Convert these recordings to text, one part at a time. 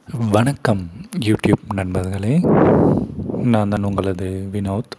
வணக்கம் யூடியூப் நண்பர்களே நான் தான் உங்களது வினோத்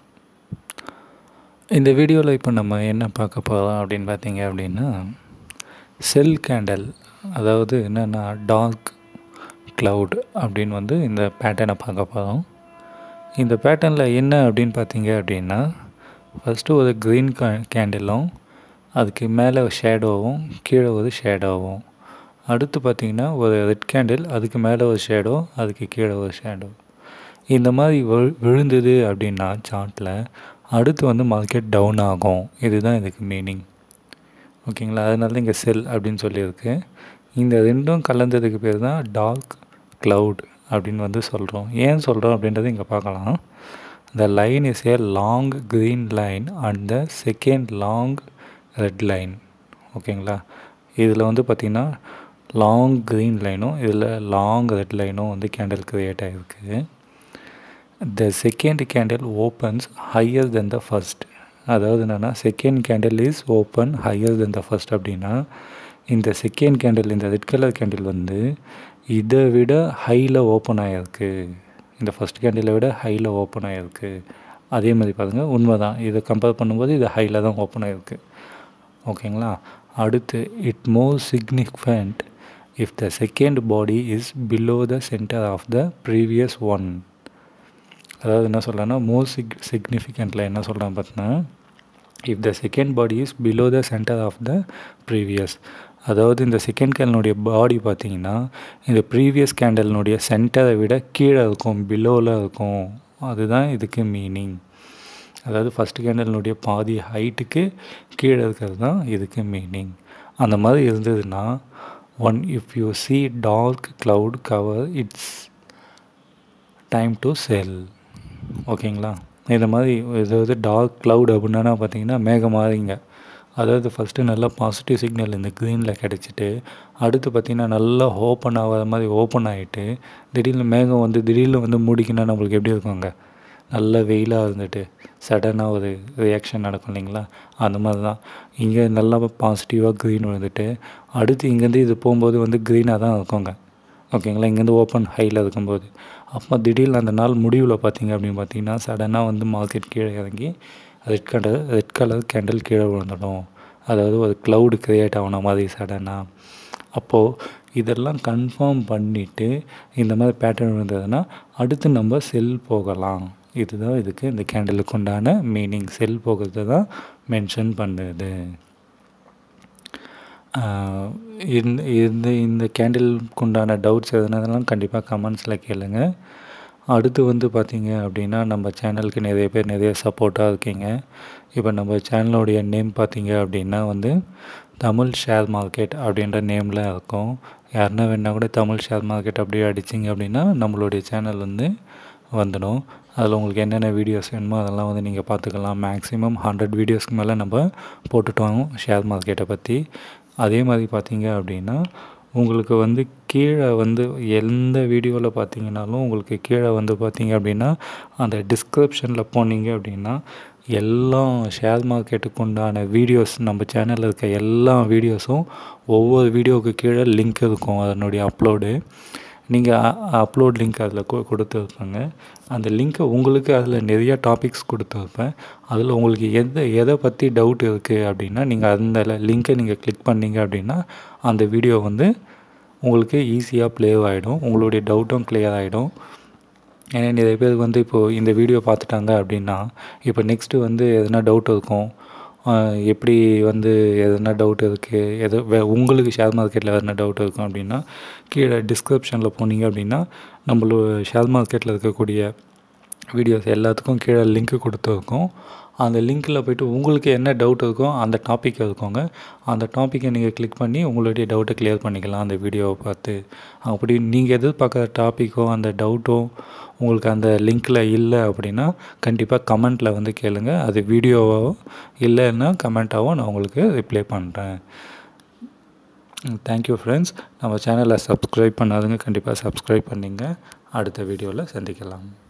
இந்த வீடியோவில் இப்போ நம்ம என்ன பார்க்க போகிறோம் அப்படின்னு பார்த்தீங்க அப்படின்னா செல் கேண்டல் அதாவது என்னென்னா டார்க் க்ளவுட் அப்படின்னு வந்து இந்த பேட்டர்னை பார்க்க போகிறோம் இந்த பேட்டர்னில் என்ன அப்படின்னு பார்த்தீங்க அப்படின்னா ஃபஸ்ட்டு ஒரு க்ரீன் கேண்டிலும் அதுக்கு மேலே ஷேடோவும் கீழே ஒரு ஷேடோவும் அடுத்து பார்த்திங்கன்னா ஒரு ரெட் கேண்டில் அதுக்கு மேலே ஒரு ஷேடோ அதுக்கு கீழே ஒரு ஷேடோ இந்த மாதிரி விழு விழுந்தது அப்படின்னா சார்ட்டில் அடுத்து வந்து மார்க்கெட் டவுன் ஆகும் இதுதான் இதுக்கு மீனிங் ஓகேங்களா அதனால தான் இங்கே செல் அப்படின்னு சொல்லியிருக்கு இந்த ரெண்டும் கலந்ததுக்கு பேர் தான் டார்க் க்ளவுட் அப்படின்னு வந்து சொல்கிறோம் ஏன் சொல்கிறோம் அப்படின்றத இங்கே பார்க்கலாம் the line is a long green line and the second long red line ஓகேங்களா இதில் வந்து பார்த்திங்கன்னா லாங் க்ரீன் லைனும் இதில் லாங் ரெட் லைனும் வந்து கேண்டில் க்ரியேட் ஆகிருக்கு the second candle opens higher than the first அதாவது என்னென்னா second candle is open higher than the first அப்படின்னா இந்த செகண்ட் கேண்டில் இந்த ரெட் கலர் கேண்டில் வந்து இதை விட ஹையில் ஓப்பன் ஆகிருக்கு இந்த ஃபஸ்ட் கேண்டிலை விட ஹையில் ஓப்பன் ஆகிருக்கு அதே மாதிரி பாருங்கள் உண்மை தான் இதை கம்பேர் பண்ணும்போது இது ஹையில் தான் ஓப்பன் ஆகிருக்கு ஓகேங்களா அடுத்து it more significant if the second body is below the centre of the previous one அதாவது என்ன சொல்கிறேன்னா மோர் சிக் சிக்னிஃபிகண்ட்டில் என்ன சொல்கிறேன் பார்த்தீங்கன்னா if the second body is below the centre of the previous அதாவது இந்த செகண்ட் கேண்டலினுடைய பாடி பார்த்தீங்கன்னா இந்த ப்ரீவியஸ் கேண்டலினுடைய சென்டரை விட கீழே இருக்கும் பிலோவில் இருக்கும் அதுதான் இதுக்கு மீனிங் அதாவது ஃபஸ்ட் கேண்டலினுடைய பாதி ஹைட்டுக்கு கீழே இருக்கிறது தான் இதுக்கு மீனிங் அந்த மாதிரி இருந்ததுன்னா one if you see dark cloud cover it's time to sell ஓகேங்களா இந்த மாதிரி ஏதாவது டார்க் க்ளவுட் அப்படின்னா பார்த்தீங்கன்னா மேகமாதிரிங்க அதாவது ஃபஸ்ட்டு நல்லா பாசிட்டிவ் சிக்னல் இந்த க்ரீனில் கிடச்சிட்டு அடுத்து பார்த்திங்கன்னா நல்லா ஓப்பன் ஆகாத மாதிரி ஓப்பன் ஆகிட்டு திடீர்னு மேகம் வந்து திடீர்னு வந்து மூடிக்கினா நம்மளுக்கு எப்படி இருக்குங்க நல்ல வெயிலாக இருந்துட்டு சடனாக ஒரு ரியாக்ஷன் நடக்கும் இல்லைங்களா அந்த மாதிரி தான் இங்கே நல்லா பாசிட்டிவாக க்ரீன் விழுந்துட்டு அடுத்து இங்கேருந்து இது போகும்போது வந்து க்ரீனாக தான் இருக்குங்க ஓகேங்களா இங்கேருந்து ஓப்பன் ஹையில் இருக்கும்போது அப்போ திடீர்னு அந்த நாள் முடிவில் பார்த்தீங்க அப்படின்னு பார்த்தீங்கன்னா சடனாக வந்து மார்க்கெட் கீழே இறங்கி red colour red colour candle கீழே விழுந்துடும் அதாவது ஒரு க்ளவுடு க்ரியேட் ஆகணும் மாதிரி சடனாக அப்போது இதெல்லாம் கன்ஃபார்ம் பண்ணிவிட்டு இந்த மாதிரி பேட்டர்ன் இருந்ததுன்னா அடுத்து நம்ம செல் போகலாம் இதுதான் இதுக்கு இந்த கேண்டலுக்கு உண்டான மீனிங் செல் போகிறது தான் மென்ஷன் பண்ணுது இந்த இந்த இந்த கேண்டிலுக்கு உண்டான டவுட்ஸ் எதுனாலும் கண்டிப்பாக கமெண்ட்ஸில் கேளுங்க அடுத்து வந்து பார்த்திங்க அப்படின்னா நம்ம சேனலுக்கு நிறைய பேர் நிறைய சப்போர்ட்டாக இருக்கீங்க இப்போ நம்ம சேனலோடைய நேம் பார்த்திங்க அப்படின்னா வந்து தமிழ் ஷேர் மார்க்கெட் அப்படின்ற நேமில் இருக்கும் யாருன்னா வேணால் கூட தமிழ் ஷேர் மார்க்கெட் அப்படியே அடிச்சிங்க அப்படின்னா நம்மளுடைய சேனல் வந்து வந்துடும் அதில் உங்களுக்கு என்னென்ன வீடியோஸ் வேணுமோ அதெல்லாம் வந்து நீங்கள் பார்த்துக்கலாம் மேக்ஸிமம் ஹண்ட்ரட் வீடியோஸ்க்கு மேலே நம்ம போட்டுட்டோம் ஷேர் மார்க்கெட்டை பற்றி அதே மாதிரி பார்த்தீங்க அப்படின்னா உங்களுக்கு வந்து கீழே வந்து எந்த வீடியோவில் பார்த்தீங்கனாலும் உங்களுக்கு கீழே வந்து பார்த்தீங்க அப்படின்னா அந்த டிஸ்கிரிப்ஷனில் போனீங்க அப்படின்னா எல்லா ஷேர் மார்க்கெட்டுக்கு உண்டான வீடியோஸ் நம்ம சேனலில் இருக்க எல்லா வீடியோஸும் ஒவ்வொரு வீடியோவுக்கு கீழே லிங்க் இருக்கும் அதனுடைய அப்லோடு நீங்கள் அப்லோட் லிங்க் அதில் கொடுத்துருப்பாங்க அந்த லிங்க்கை உங்களுக்கு அதில் நிறையா டாபிக்ஸ் கொடுத்துருப்பேன் அதில் உங்களுக்கு எதை எதை பற்றி டவுட் இருக்குது அப்படின்னா நீங்கள் அந்த லிங்க்கை நீங்கள் கிளிக் பண்ணிங்க அப்படின்னா அந்த வீடியோ வந்து உங்களுக்கு ஈஸியாக ப்ளே ஆகிடும் உங்களுடைய டவுட்டும் கிளியர் ஆகிடும் ஏன்னா நிறைய பேருக்கு வந்து இப்போது இந்த வீடியோ பார்த்துட்டாங்க அப்படின்னா இப்போ நெக்ஸ்ட்டு வந்து எதனா டவுட் இருக்கும் எப்படி வந்து எதனா டவுட் இருக்குது எது வே உங்களுக்கு ஷேர் மார்க்கெட்டில் எதனா டவுட் இருக்கும் அப்படின்னா கீழே டிஸ்கிரிப்ஷனில் போனீங்க அப்படின்னா நம்மளோட ஷேர் மார்க்கெட்டில் இருக்கக்கூடிய வீடியோஸ் எல்லாத்துக்கும் கீழே லிங்க்கு கொடுத்துருக்கோம் அந்த லிங்க்கில் போய்ட்டு உங்களுக்கு என்ன டவுட் இருக்கோ அந்த டாபிக் இருக்கோங்க அந்த டாப்பிக்கை நீங்கள் கிளிக் பண்ணி உங்களுடைய டவுட்டை கிளியர் பண்ணிக்கலாம் அந்த வீடியோவை பார்த்து அப்படி நீங்கள் எதிர்பார்க்குற டாப்பிக்கோ அந்த டவுட்டோ உங்களுக்கு அந்த லிங்க்கில் இல்லை அப்படின்னா கண்டிப்பாக கமெண்ட்டில் வந்து கேளுங்க அது வீடியோவோ இல்லைன்னா கமெண்ட்டாவோ நான் உங்களுக்கு ரிப்ளை பண்ணுறேன் தேங்க்யூ ஃப்ரெண்ட்ஸ் நம்ம சேனலை சப்ஸ்கிரைப் பண்ணாதுங்க கண்டிப்பாக சப்ஸ்கிரைப் பண்ணிங்க அடுத்த வீடியோவில் சந்திக்கலாம்